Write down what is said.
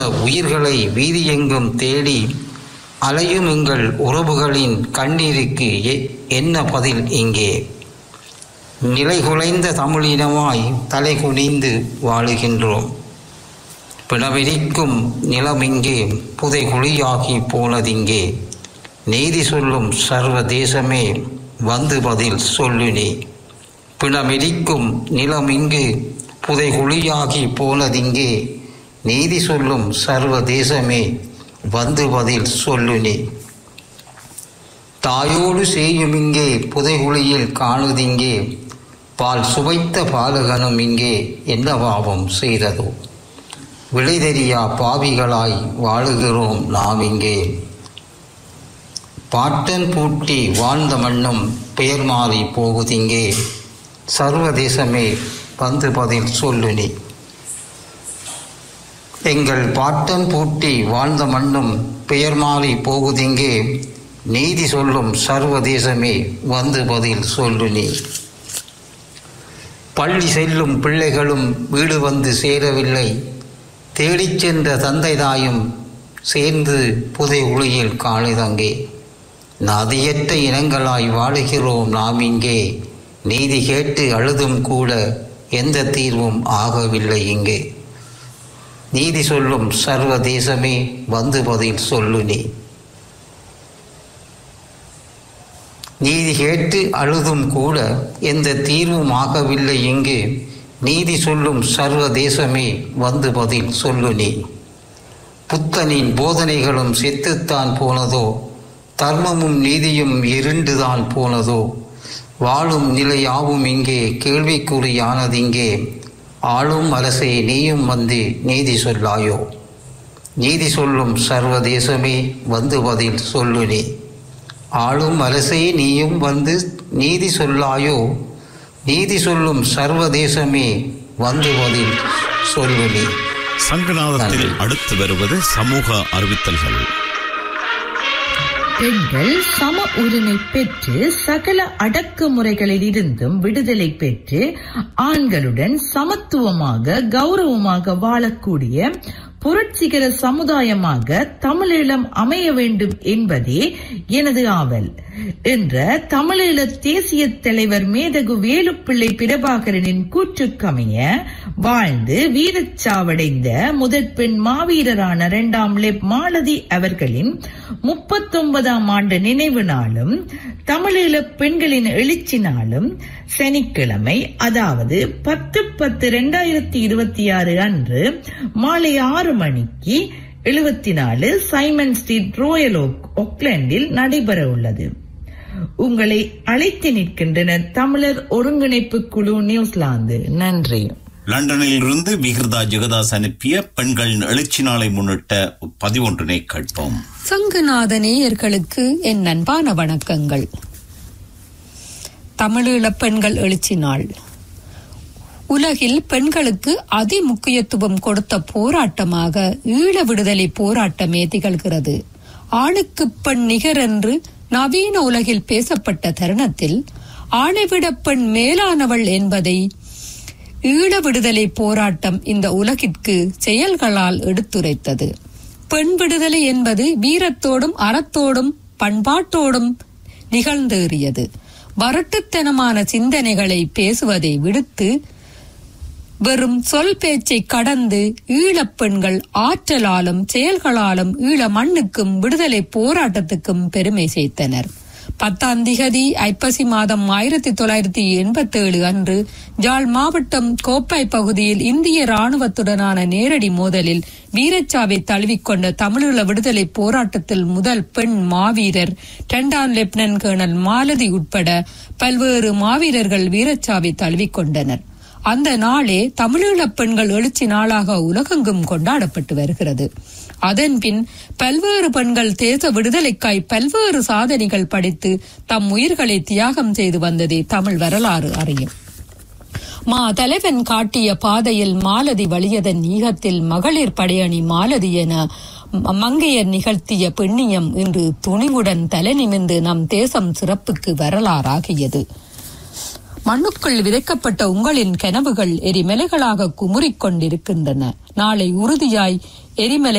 உயிர்களை வீதியெங்கும் தேடி அலையும் எங்கள் உறவுகளின் கண்ணீருக்கு எ- என்ன பதில் இங்கே நிலைகுலைந்த தமிழினமாய் தலை குனிந்து வாழுகின்றோம் பிணவெறிக்கும் நிலமிங்கே புதை குழியாகி போனதிங்கே நீதி சொல்லும் சர்வ தேசமே வந்து பதில் சொல்லு நீ பிணமெரிக்கும் நிலமிங்கு புதை குழியாகி போனதிங்கே நீதி சொல்லும் சர்வ தேசமே வந்து பதில் சொல்லு நீ தாயோடு செய்யும் இங்கே புதைகுழியில் காணுதிங்கே பால் சுவைத்த பாலகனும் இங்கே என்ன பாவம் செய்ததோ விடை தெரியா பாவிகளாய் வாழுகிறோம் நாம் இங்கே பாட்டன் பூட்டி வாழ்ந்த மண்ணும் பெயர் மாறி போகுதிங்கே சர்வதேசமே வந்து பதில் சொல்லு நீ எங்கள் பாட்டன் பூட்டி வாழ்ந்த மண்ணும் பெயர் மாறி போகுதிங்கே நீதி சொல்லும் சர்வதேசமே வந்து பதில் சொல்லு நீ பள்ளி செல்லும் பிள்ளைகளும் வீடு வந்து சேரவில்லை தேடிச் சென்ற தந்தை தாயும் சேர்ந்து புதை உளியில் காணுதங்கே நதியற்ற இனங்களாய் வாழுகிறோம் நாம் இங்கே நீதி கேட்டு அழுதும் கூட எந்த தீர்வும் ஆகவில்லை இங்கே நீதி சொல்லும் சர்வதேசமே வந்து பதில் சொல்லு நீ நீதி கேட்டு அழுதும் கூட எந்த தீர்வும் ஆகவில்லை இங்கு நீதி சொல்லும் சர்வதேசமே வந்து பதில் சொல்லு நீ புத்தனின் போதனைகளும் செத்துத்தான் போனதோ தர்மமும் நீதியும் இருண்டுதான் போனதோ வாழும் நிலையாவும் இங்கே கேள்விக்குறியானதிங்கே ஆளும் அரசே நீயும் வந்து நீதி சொல்லாயோ நீதி சொல்லும் சர்வதேசமே வந்து பதில் சொல்லு நீ ஆளும் அரசே நீயும் வந்து நீதி சொல்லாயோ நீதி சொல்லும் சர்வதேசமே வந்து பதில் சொல்லு நீ சங்கநாதத்தில் நன்றி. அடுத்து வருவது சமூக அறிவித்தல்கள் பெண்கள் சம உரிமை பெற்று சகல அடக்குமுறைகளில் இருந்தும் விடுதலை பெற்று ஆண்களுடன் சமத்துவமாக கௌரவமாக வாழக்கூடிய புரட்சிகர சமுதாயமாக தமிழீழம் அமைய வேண்டும் என்பதே எனது ஆவல் என்ற தமிழீழ தேசிய தலைவர் மேதகு வேலுப்பிள்ளை பிரபாகரனின் கூற்றுக்கமைய வாழ்ந்து வீரச்சாவடைந்த முதற் பெண் மாவீரரான இரண்டாம் லெப் மாலதி அவர்களின் முப்பத்தொன்பதாம் ஆண்டு நினைவு நாளும் தமிழீழ பெண்களின் எழுச்சி நாளும் சனிக்கிழமை அதாவது பத்து பத்து இரண்டாயிரத்தி இருபத்தி ஆறு அன்று மாலை ஆறு மணிக்கு எழுபத்தி நாலு சைமன் ஸ்ட்ரீட் ரோயல் ஓக் ஒக்லாண்டில் நடைபெற உள்ளது உங்களை அழைத்து நிற்கின்றனர் தமிழர் ஒருங்கிணைப்பு குழு நியூசிலாந்து நன்றி லண்டனில் இருந்து விகிர்தா ஜெகதாஸ் அனுப்பிய பெண்களின் எழுச்சி நாளை முன்னிட்ட பதிவொன்றினை கேட்போம் சங்குநாத நேயர்களுக்கு என் அன்பான வணக்கங்கள் தமிழீழ பெண்கள் எழுச்சி நாள் உலகில் பெண்களுக்கு அதி முக்கியத்துவம் கொடுத்த போராட்டமாக ஈழ விடுதலை போராட்டமே திகழ்கிறது ஆணுக்கு பெண் நிகர் என்று நவீன உலகில் பேசப்பட்ட தருணத்தில் ஆணைவிட பெண் மேலானவள் என்பதை ஈழ விடுதலை போராட்டம் இந்த உலகிற்கு செயல்களால் எடுத்துரைத்தது பெண் விடுதலை என்பது வீரத்தோடும் அறத்தோடும் பண்பாட்டோடும் நிகழ்ந்தேறியது வரட்டுத்தனமான சிந்தனைகளை பேசுவதை விடுத்து வெறும் சொல் பேச்சை கடந்து ஈழப் பெண்கள் ஆற்றலாலும் செயல்களாலும் ஈழ மண்ணுக்கும் விடுதலை போராட்டத்துக்கும் பெருமை சேர்த்தனர் பத்தாம் திகதி ஐப்பசி மாதம் ஆயிரத்தி தொள்ளாயிரத்தி எண்பத்தி ஏழு அன்று ஜாழ் மாவட்டம் கோப்பாய் பகுதியில் இந்திய ராணுவத்துடனான நேரடி மோதலில் வீரச்சாவை தழுவிக்கொண்ட தமிழீழ விடுதலை போராட்டத்தில் முதல் பெண் மாவீரர் இரண்டாம் லெப்டினன்ட் கேர்னல் மாலதி உட்பட பல்வேறு மாவீரர்கள் வீரச்சாவை தழுவிக்கொண்டனர் அந்த நாளே தமிழீழ பெண்கள் எழுச்சி நாளாக உலகெங்கும் கொண்டாடப்பட்டு வருகிறது அதன்பின் பல்வேறு பெண்கள் தேச விடுதலைக்காய் பல்வேறு சாதனைகள் படைத்து தம் உயிர்களை தியாகம் செய்து வந்ததே தமிழ் வரலாறு அறியும் மா தலைவன் காட்டிய பாதையில் மாலதி வலியதன் ஈகத்தில் மகளிர் படையணி மாலதி என ம- மங்கையர் நிகழ்த்திய பெண்ணியம் இன்று துணிவுடன் தலை நிமிர்ந்து நம் தேசம் சிறப்புக்கு வரலாறாகியது மண்ணுக்குள் விதைக்கப்பட்ட உங்களின் கனவுகள் எரிமலைகளாக குமுறிக் கொண்டிருக்கின்றன நாளை உறுதியாய் எரிமலை